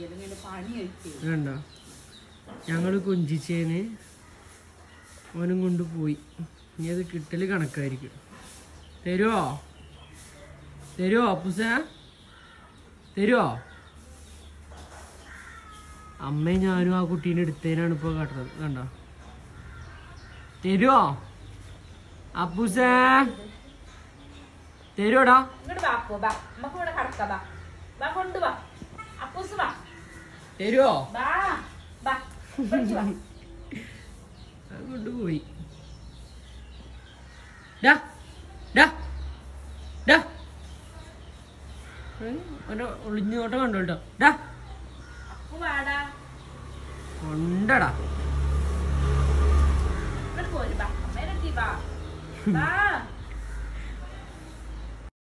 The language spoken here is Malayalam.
അല്ലെങ്കിൽ പണി കഴിച്ചു വേണ്ട ഞങ്ങൾ കൊഞ്ചിച്ചേന് ഓനും കൊണ്ട് പോയി ഇനി അത് കിട്ടല് കണക്കായിരിക്കും തരുവോ തരുവോ അപ്പുസ തരുവോ അമ്മയും ഞാനും ആ കുട്ടീനെ എടുത്തതിനാണ് ഇപ്പോൾ കാട്ടുന്നത് കണ്ട തരുവോ അപ്പുസ തരുവോടാ ഇങ്ങോട്ട് വാ അപ്പു വാ നമുക്ക് ഇവിടെ കടക്കാം വാ വാ കൊണ്ടുവാ അപ്പൂസ് വാ തരുവോ വാ വാ ഇവിടേക്ക് വാ. അത് കൊണ്ടുപോയി ഡാ ഡാ ഡാ ഏ, ഒരു ഒളിഞ്ഞോട്ടം കണ്ടു കേട്ടോ ഡാ അപ്പു വാടാ ഉണ്ടടാ ഇങ്ങോട്ട് പോര് വാ അമ്മേനെത്തി വാ വാ